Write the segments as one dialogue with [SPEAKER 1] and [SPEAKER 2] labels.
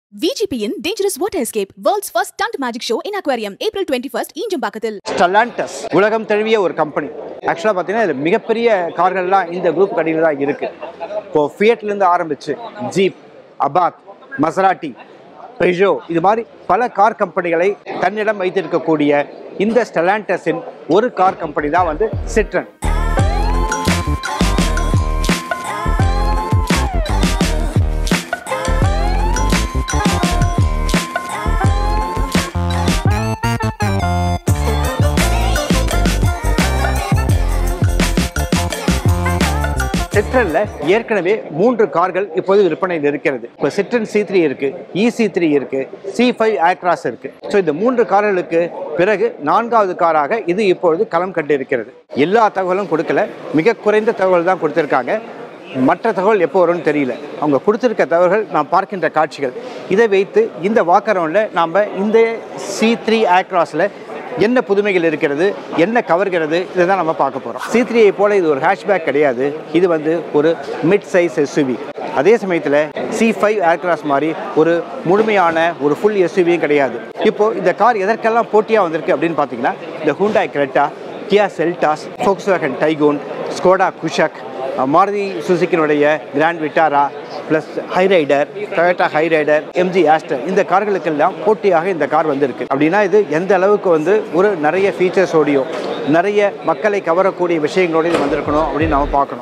[SPEAKER 1] VGPN Dangerous Water Escape, world's first stunt magic show in aquarium, April 21st, ஈஞ்சம்பாக்கத்தில்
[SPEAKER 2] ஸ்டலாண்டஸ் உலகம் தழுவிய ஒரு company ஆக்சுவலாக பார்த்தீங்கன்னா இதில் மிகப்பெரிய கார்கள்லாம் இந்த குரூப் கடையில் தான் இருக்குது இப்போ ஃபியட்லேருந்து ஆரம்பிச்சு ஜீப் அபாத் மசராட்டி பெஜோ இது மாதிரி பல கார் கம்பெனிகளை தன்னிடம் வைத்திருக்கக்கூடிய இந்த ஸ்டலாண்டஸின் ஒரு கார் கம்பெனி தான் வந்து சிட்ரன் சிட்ரன்ல ஏற்கனவே மூன்று கார்கள் இப்போது விற்பனையில் இருக்கிறது இப்போ சிட்ரன் சி த்ரீ இருக்கு இசி த்ரீ இருக்கு சி ஃபைவ் ஏர்கிராஸ் இருக்கு ஸோ இந்த மூன்று கார்களுக்கு பிறகு நான்காவது காராக இது இப்பொழுது களம் கண்டு இருக்கிறது எல்லா தகவலும் கொடுக்கல மிக குறைந்த தகவல் தான் கொடுத்திருக்காங்க மற்ற தகவல் எப்போ வரும்னு தெரியல அவங்க கொடுத்துருக்க தகவல்கள் நாம் பார்க்கின்ற காட்சிகள் இதை வைத்து இந்த வாக்கரவுண்டில் நாம் இந்த சி த்ரீ ஏர்கிராஸில் என்ன புதுமைகள் இருக்கிறது என்ன கவர்கிறது இதை தான் நம்ம பார்க்க போகிறோம் சி த்ரீயை போல இது ஒரு ஹேஷ்பேக் கிடையாது இது வந்து ஒரு மிட் சைஸ் எஸ்யூவி அதே சமயத்தில் சி ஃபைவ் ஏர்கிராஸ் மாதிரி ஒரு முழுமையான ஒரு ஃபுல் எஸ்யூவியும் கிடையாது இப்போது இந்த கார் எதற்கெல்லாம் போட்டியாக வந்திருக்கு அப்படின்னு பார்த்தீங்கன்னா இந்த Hyundai Creta Kia Seltos Volkswagen Taigun Skoda Kushaq Maruti சுசுக்கினுடைய Grand Vitara plus Hyryder Toyota Hyryder MG Astor இந்த கார்களுக்கெல்லாம் போட்டியாக இந்த கார் வந்திருக்கு அப்படின்னா இது எந்த அளவுக்கு வந்து ஒரு நிறைய ஃபீச்சர்ஸோடையும் நிறைய மக்களை கவரக்கூடிய விஷயங்களோட இது வந்திருக்கணும் அப்படின்னு நம்ம பார்க்கணும்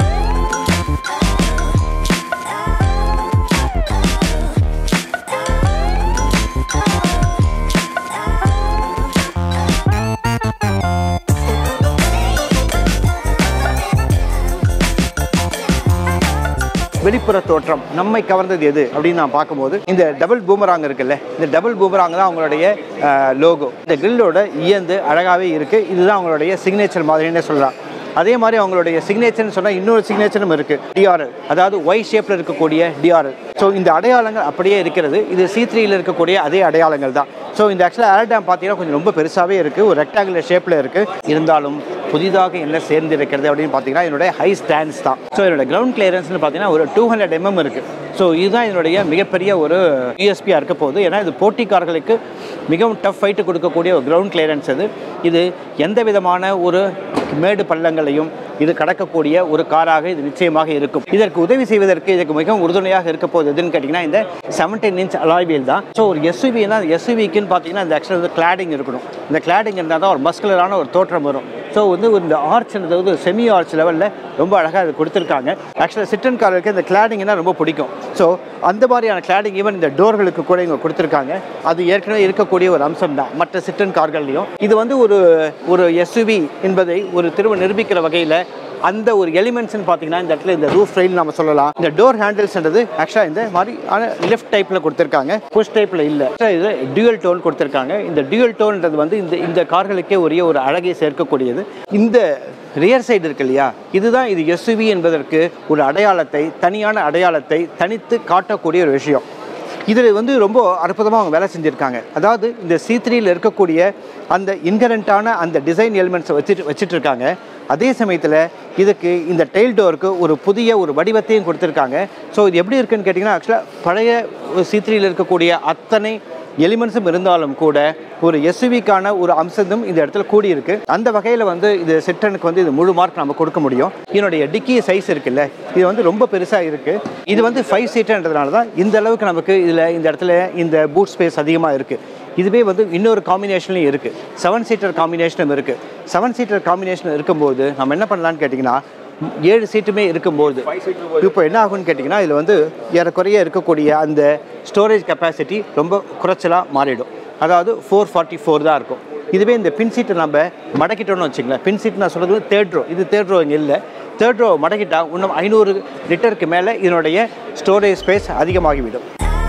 [SPEAKER 2] வெளிப்புற தோற்றம் நம்மை கவர்ந்தது எது அப்படின்னு நான் பார்க்கும்போது இந்த டபுள் பூமராங் இருக்குல்ல இந்த டபுள் பூமராங் தான் அவங்களுடைய லோகோ இந்த கிரில்லோட இயந்து அழகாகவே இருக்குது இதுதான் அவங்களுடைய சிக்னேச்சர் மாதிரின்னே சொல்லலாம் அதே மாதிரி அவங்களுடைய சிக்னேச்சர்னு சொன்னால் இன்னொரு சிக்னேச்சரும் இருக்குது டிஆர்எல் அதாவது ஒய் ஷேப்பில் இருக்கக்கூடிய டிஆர்எல் ஸோ இந்த அடையாளங்கள் அப்படியே இருக்கிறது இது சி த்ரீயில் இருக்கக்கூடிய அதே அடையாளங்கள் தான் ஸோ இந்த ஆக்சுவலாக ஏர்டேம் பார்த்தீங்கன்னா கொஞ்சம் ரொம்ப பெருசாகவே இருக்குது ஒரு ரெக்டாங்குலர் ஷேப்பில் இருக்குது இருந்தாலும் புதிதாக என்ன சேர்ந்து இருக்கிறது அப்படின்னு பார்த்தீங்கன்னா என்னுடைய ஹை ஸ்டாண்ட்ஸ் தான் ஸோ என்னோட கிரவுண்ட் கிளியரன்ஸ்னு பார்த்தீங்கன்னா ஒரு டூ ஹண்ட்ரட் எம்எம் இருக்குது ஸோ இதுதான் இதனுடைய மிகப்பெரிய ஒரு யூஎஸ்பியாக இருக்க போகுது ஏன்னா இது போட்டிக்காரர்களுக்கு மிகவும் டஃப் ஃபைட்டு கொடுக்கக்கூடிய ஒரு கிரவுண்ட் கிளியரன்ஸ் அது இது எந்த விதமான ஒரு மேடு பள்ளங்களையும் இது கடக்கக்கூடிய ஒரு காராக இது நிச்சயமாக இருக்கும் இதற்கு உதவி செய்வதற்கு இதுக்கு மிகவும் உறுதுணையாக இருக்க போகுது எதுன்னு கேட்டிங்கன்னா இந்த செவன்டீன் இன்ச் அலாய்வியல் தான் ஸோ ஒரு எஸ்யூவினா எஸ்யூவிக்குன்னு பார்த்தீங்கன்னா இந்த ஆக்சுவலாக வந்து கிளாடிங் இருக்கணும் இந்த கிளாடிங் இருந்தால் தான் ஒரு மஸ்குலரான ஒரு தோற்றம் வரும் ஸோ வந்து இந்த ஆர்ச்ன்றது வந்து செமி ஆர்ச் லெவலில் ரொம்ப அழகாக அது கொடுத்துருக்காங்க ஆக்சுவலாக சிட்டன் காருக்கு இந்த கிளாடிங்னா ரொம்ப பிடிக்கும் ஸோ அந்த மாதிரியான கிளாடிங் ஈவன் இந்த டோர்களுக்கு கூட இங்கே கொடுத்துருக்காங்க அது ஏற்கனவே இருக்கக்கூடிய ஒரு அம்சம் தான் மற்ற சிட்டன் கார்கள்லையும் இது வந்து ஒரு ஒரு எஸ்யூவி என்பதை ஒரு திரும்ப நிரூபிக்கிற வகையில் அந்த ஒரு எலிமெண்ட்ஸ்னு பார்த்தீங்கன்னா இந்த இடத்துல இந்த ரூஃப் ரெயில் நம்ம சொல்லலாம் இந்த டோர் ஹேண்டில்ஸ்ன்றது ஆக்சுவலாக இந்த மாதிரி லெஃப்ட் டைப்பில் கொடுத்துருக்காங்க புஷ் டைப்பில் இல்லை இது டியூயல் டோன் கொடுத்துருக்காங்க இந்த டியூயல் டோன்ன்றது வந்து இந்த இந்த கார்களுக்கே உரிய ஒரு அழகை சேர்க்கக்கூடியது இந்த ரியர் சைடு இருக்கு இல்லையா இதுதான் இது எஸ்யூவி என்பதற்கு ஒரு அடையாளத்தை தனியான அடையாளத்தை தனித்து காட்டக்கூடிய ஒரு விஷயம் இதில் வந்து ரொம்ப அற்புதமாக அவங்க வேலை செஞ்சுருக்காங்க அதாவது இந்த சி த்ரீயில் இருக்கக்கூடிய அந்த இன்கரண்ட்டான அந்த டிசைன் எலிமெண்ட்ஸை வச்சுட்டு வச்சுட்டு இருக்காங்க அதே சமயத்தில் இதுக்கு இந்த டெயில் டோருக்கு ஒரு புதிய ஒரு வடிவத்தையும் கொடுத்துருக்காங்க ஸோ இது எப்படி இருக்குன்னு கேட்டிங்கன்னா ஆக்சுவலாக பழைய சி த்ரீயில் இருக்கக்கூடிய அத்தனை எலிமெண்ட்ஸும் இருந்தாலும் கூட ஒரு எஸ்யூவிக்கான ஒரு அம்சமும் இந்த இடத்துல கூடியிருக்கு அந்த வகையில் வந்து இது சிட்ரனுக்கு வந்து இது முழு மார்க் நம்ம கொடுக்க முடியும் இதனுடைய டிக்கி சைஸ் இருக்குல்ல இது வந்து ரொம்ப பெருசாக இருக்குது இது வந்து ஃபைவ் சீட்டர்ன்றதுனால தான் இந்த அளவுக்கு நமக்கு இதில் இந்த இடத்துல இந்த பூட் ஸ்பேஸ் அதிகமாக இருக்குது இதுவே வந்து இன்னொரு காம்பினேஷன்லையும் இருக்குது செவன் சீட்டர் காம்பினேஷனும் இருக்குது செவன் சீட்டர் காம்பினேஷன் இருக்கும்போது நம்ம என்ன பண்ணலான்னு கேட்டிங்கன்னா ஏழு சீட்டுமே இருக்கும்போது இப்போ என்ன ஆகும்னு கேட்டிங்கன்னா இதில் வந்து ஏறக்குறைய இருக்கக்கூடிய அந்த ஸ்டோரேஜ் கெப்பாசிட்டி ரொம்ப குறைச்சலாக மாறிடும் அதாவது ஃபோர் ஃபார்ட்டி ஃபோர் தான் இருக்கும் இதுவே இந்த பின் சீட்டை நம்ம மடக்கிட்டோம்னு வச்சுங்களேன் பின் சீட் நான் சொல்கிறது தேர்ட் ரோ இது தேர்ட் ரோ இங்கே இல்லை தேர்ட் ரோ மடக்கிட்டா இன்னும் ஐநூறு லிட்டருக்கு மேலே இதனுடைய ஸ்டோரேஜ் ஸ்பேஸ் அதிகமாகிவிடும்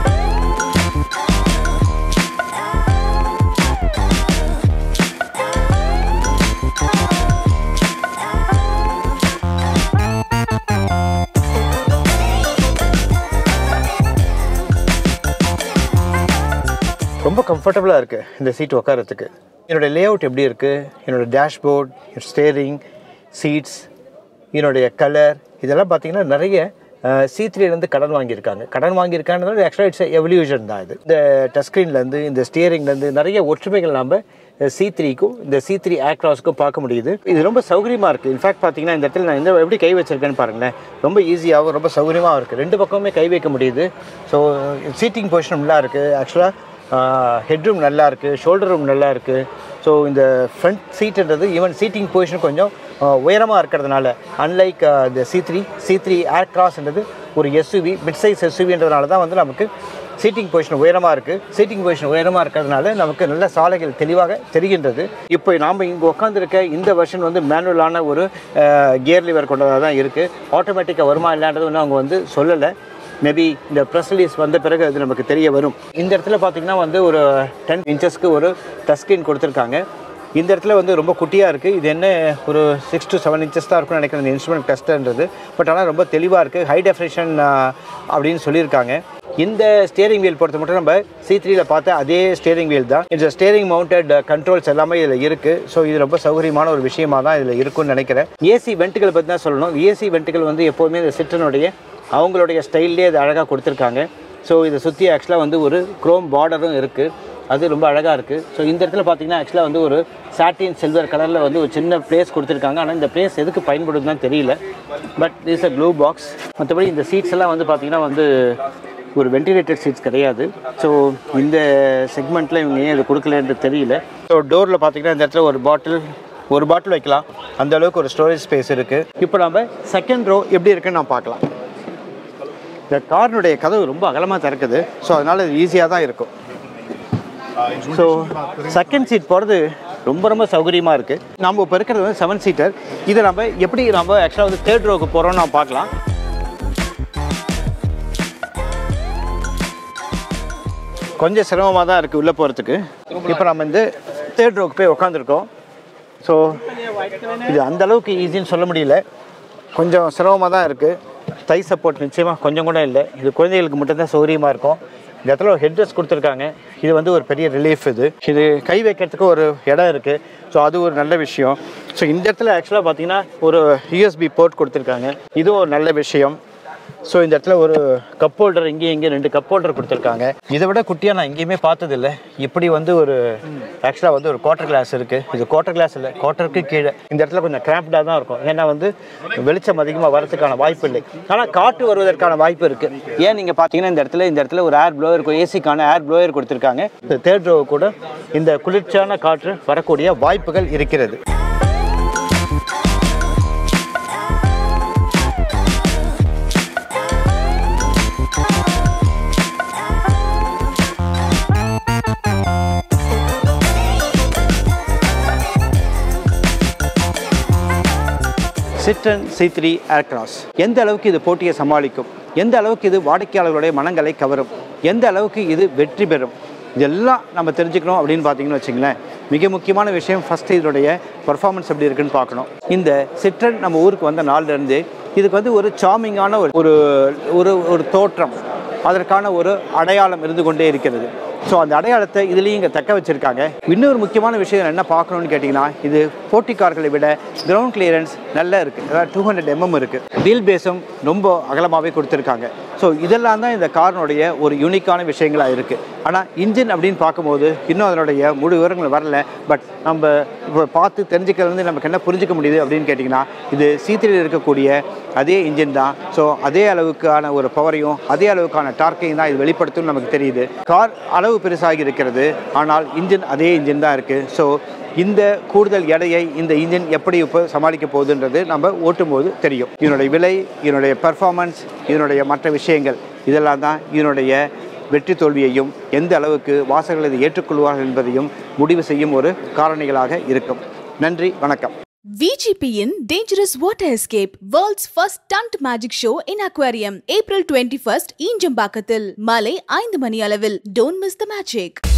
[SPEAKER 2] ரொம்ப கம்ஃபர்டபுளாக இருக்குது இந்த சீட் உட்காரத்துக்கு என்னோடய லே அவுட் எப்படி இருக்குது என்னோடய டேஷ்போர்ட் ஸ்டேரிங் சீட்ஸ் இதனுடைய கலர் இதெல்லாம் பார்த்தீங்கன்னா நிறைய சி த்ரீலேருந்து கடன் வாங்கியிருக்காங்க கடன் வாங்கியிருக்காங்கிறது ஆக்சுவலாக இட்ஸ் எவல்யூஷன் தான் இது இந்த டச் ஸ்க்ரீன்லேருந்து இந்த ஸ்டியரிங்லேருந்து நிறைய ஒற்றுமைகள் நம்ம சி த்ரீக்கும் இந்த சி த்ரீ ஆக்ராஸுக்கும் பார்க்க முடியுது இது ரொம்ப சௌகரியமாக இருக்குது இன்ஃபேக்ட் பார்த்தீங்கன்னா இந்த இடத்துல நான் இந்த எப்படி கை வச்சிருக்கேன்னு பாருங்களேன் ரொம்ப ஈஸியாகவும் ரொம்ப சௌகரியமாக இருக்குது ரெண்டு பக்கமுமே கை வைக்க முடியுது ஸோ சீட்டிங் பொசிஷன் நல்லா இருக்குது ஆக்சுவலாக ஹெட்ரூம் நல்லா இருக்குது ஷோல்டர் ரூம் நல்லா இருக்குது ஸோ இந்த ஃப்ரண்ட் சீட்டுன்றது ஈவன் சீட்டிங் பொசிஷன் கொஞ்சம் உயரமாக இருக்கிறதுனால அன்லைக் இந்த C three C three air கிராஸ்ன்றது ஒரு எஸ்யூவி மிட் சைஸ் எஸ்யூவின்றதுனால தான் வந்து நமக்கு சீட்டிங் பொசிஷன் உயரமாக இருக்குது சீட்டிங் பொசிஷன் உயரமாக இருக்கிறதுனால நமக்கு நல்ல சாலைகள் தெளிவாக தெரிகின்றது இப்போ நாம் இங்கே உட்காந்துருக்க இந்த வெர்ஷன் வந்து மேனுவலான ஒரு கியர் லிவர் கொண்டதாக தான் இருக்குது ஆட்டோமேட்டிக்காக வருமா இல்லைன்றது ஒன்றும் அவங்க வந்து சொல்லலை மேபி இந்த ப்ரெஸ் ரிலீஸ் வந்த பிறகு அது நமக்கு தெரிய வரும் இந்த இடத்துல பார்த்தீங்கன்னா வந்து ஒரு டென் இன்ச்சஸ்க்கு ஒரு டச் ஸ்க்ரீன் கொடுத்துருக்காங்க இந்த இடத்துல வந்து ரொம்ப குட்டியாக இருக்குது இது என்ன ஒரு சிக்ஸ் to செவன் இன்ச்சஸ் தான் இருக்கும்னு நினைக்கிறேன் இந்த இன்ஸ்ட்ருமெண்ட் டெஸ்ட்ன்றது பட் ஆனால் ரொம்ப தெளிவாக இருக்குது ஹை டெஃபினேஷன் அப்படின்னு சொல்லியிருக்காங்க இந்த ஸ்டியரிங் வீல் பொறுத்த மட்டும் நம்ம சி த்ரீல பார்த்த அதே ஸ்டியரிங் வீல் தான் இந்த ஸ்டியரிங் மவுண்டட் கண்ட்ரோல்ஸ் எல்லாமே இதில் இருக்குது ஸோ இது ரொம்ப சௌகரியமான ஒரு விஷயமா தான் இதில் இருக்கும்னு நினைக்கிறேன் ஏசி வெண்ட்டுகள் பற்றி தான் சொல்லணும் ஏசி வெண்ட்டுகள் வந்து எப்போவுமே இந்த சிற்றனுடைய அவங்களுடைய ஸ்டைல்லே அது அழகாக கொடுத்துருக்காங்க ஸோ இதை சுற்றி ஆக்சுவலாக வந்து ஒரு குரோம் பார்டரும் இருக்குது அது ரொம்ப அழகாக இருக்குது ஸோ இந்த இடத்துல பார்த்தீங்கன்னா ஆக்சுவலாக வந்து ஒரு சாட்டின் சில்வர் கலரில் வந்து ஒரு சின்ன பிளேஸ் கொடுத்துருக்காங்க ஆனால் இந்த பிளேஸ் எதுக்கு பயன்படுதுன்னு தெரியல but is a glove box மற்றபடி இந்த சீட்ஸ் எல்லாம் வந்து பார்த்திங்கன்னா வந்து ஒரு வென்டிலேட்டட் சீட்ஸ் கிடையாது ஸோ இந்த செக்மெண்ட்டில் இவங்க ஏன் இது கொடுக்கலன்றது தெரியல ஸோ டோரில் பார்த்தீங்கன்னா இந்த இடத்துல ஒரு பாட்டில் ஒரு பாட்டில் வைக்கலாம் அந்த அளவுக்கு ஒரு ஸ்டோரேஜ் ஸ்பேஸ் இருக்குது இப்போ நம்ம செகண்ட் ரோ எப்படி இருக்குன்னு நான் பார்க்கலாம் இந்த காரினுடைய கதவு ரொம்ப அகலமாக திறக்குது ஸோ அதனால் இது ஈஸியாக தான் இருக்கும் ஸோ செகண்ட் சீட் போகிறது ரொம்ப ரொம்ப சௌகரியமாக இருக்குது நம்ம இப்போ இருக்கிறது வந்து செவன் சீட்டர் இதை நம்ம எப்படி நம்ம ஆக்சுவலாக வந்து தேர்ட் ரோக்கு போகிறோம்னு நான் பார்க்கலாம் கொஞ்சம் சிரமமாக தான் இருக்குது உள்ளே போகிறதுக்கு இப்போ நம்ம இந்த தேர்ட் ரோக்கு போய் உட்காந்துருக்கோம் ஸோ இது அந்த அளவுக்கு ஈஸின்னு சொல்ல முடியல கொஞ்சம் சிரமமாக தான் இருக்குது தை சப்போர்ட் நிச்சயமாக கொஞ்சம் கூட இல்லை இது குழந்தைகளுக்கு மட்டும்தான் சௌகரியமாக இருக்கும் இந்த இடத்துல ஒரு ஹெட்ரஸ் கொடுத்துருக்காங்க இது வந்து ஒரு பெரிய ரிலீஃப் இது இது கை வைக்கிறதுக்கு ஒரு இடம் இருக்குது ஸோ அது ஒரு நல்ல விஷயம் ஸோ இந்த இடத்துல ஆக்சுவலாக பார்த்தீங்கன்னா ஒரு யூஎஸ்பி போர்ட் கொடுத்துருக்காங்க இதுவும் ஒரு நல்ல விஷயம் ஸோ இந்த இடத்துல ஒரு கப் ஹோல்டர் இங்கேயும் இங்கே ரெண்டு கப் ஹோல்டர் கொடுத்துருக்காங்க இதை விட குட்டியாக நான் எங்கேயுமே பார்த்ததில்ல இப்படி வந்து ஒரு ஆக்சுவலாக வந்து ஒரு குவார்டர் கிளாஸ் இருக்குது இது குவார்டர் கிளாஸ் இல்லை குவார்ட்டருக்கு கீழே இந்த இடத்துல கொஞ்சம் கிராம்ப்டாக தான் இருக்கும் ஏன்னா வந்து வெளிச்சம் அதிகமாக வரதுக்கான வாய்ப்பு இல்லை ஆனால் காற்று வருவதற்கான வாய்ப்பு இருக்குது ஏன் நீங்கள் பார்த்தீங்கன்னா இந்த இடத்துல இந்த இடத்துல ஒரு ஏர் ப்ளோயர் ஏசிக்கான ஏர் ப்ளோயர் கொடுத்துருக்காங்க இந்த தேர்ட் ரோ கூட இந்த குளிர்ச்சியான காற்று வரக்கூடிய வாய்ப்புகள் இருக்கிறது சிட்ரன் சி த்ரீ ஏர்கிராஸ் எந்த அளவுக்கு இது போட்டியை சமாளிக்கும் எந்த அளவுக்கு இது வாடிக்கையாளர்களுடைய மனங்களை கவரும் எந்த அளவுக்கு இது வெற்றி பெறும் இதெல்லாம் நம்ம தெரிஞ்சுக்கணும் அப்படின்னு பார்த்தீங்கன்னு வச்சுங்களேன் மிக முக்கியமான விஷயம் ஃபஸ்ட்டு இதனுடைய பர்ஃபார்மன்ஸ் எப்படி இருக்குன்னு பார்க்கணும் இந்த சிட்ரன் நம்ம ஊருக்கு வந்த நாள்லேருந்து இதுக்கு வந்து ஒரு சாமிங்கான ஒரு ஒரு ஒரு ஒரு தோற்றம் அதற்கான ஒரு அடையாளம் இருந்து கொண்டே இருக்கிறது ஸோ அந்த அடையாளத்தை இதுலேயும் இங்கே தக்க வச்சுருக்காங்க இன்னொரு முக்கியமான விஷயம் என்ன பார்க்கணும்னு கேட்டிங்கன்னா இது போட்டி கார்களை விட கிரவுண்ட் கிளியரன்ஸ் நல்லா இருக்குது அதாவது டூ ஹண்ட்ரட் எம்எம் இருக்குது வீல் பேஸும் ரொம்ப அகலமாகவே கொடுத்துருக்காங்க ஸோ இதெல்லாம் தான் இந்த காரினுடைய ஒரு யூனிக்கான விஷயங்களாக இருக்குது ஆனால் இன்ஜின் அப்படின்னு பார்க்கும்போது இன்னும் அதனுடைய முழு விவரங்கள் வரல பட் நம்ம இப்போ பார்த்து தெரிஞ்சுக்கிறது வந்து நமக்கு என்ன புரிஞ்சுக்க முடியுது அப்படின்னு கேட்டிங்கன்னா இது சீத்திரியில் இருக்கக்கூடிய அதே இன்ஜின் தான் ஸோ அதே அளவுக்கான ஒரு பவரையும் அதே அளவுக்கான டார்க்கையும் தான் இது வெளிப்படுத்தும் நமக்கு தெரியுது கார் அளவு பெருசாகி இருக்கிறது ஆனால் இன்ஜின் அதே இன்ஜின் தான் இருக்குது ஸோ இந்த கூடுதல் எடையை இந்த இன்ஜின் எப்படி இப்போ சமாளிக்க போகுதுன்றது நம்ம ஓட்டும்போது தெரியும் இதனுடைய விலை இதனுடைய பெர்ஃபார்மன்ஸ் இதனுடைய மற்ற விஷயங்கள் இதெல்லாம் தான் இதனுடைய வெற்றி தோல்வியையும் எந்த அளவுக்கு வாசகர்கள் இதை ஏற்றுக்கொள்வார்கள் என்பதையும் முடிவு செய்யும் ஒரு காரணிகளாக இருக்கும் நன்றி வணக்கம்
[SPEAKER 1] VGPயின் Dangerous Water Escape, world's first stunt magic show in aquarium, April 21st, ஈஞ்சம்பாக்கத்தில் மாலை ஐந்து மணி அளவில். Don't miss the magic.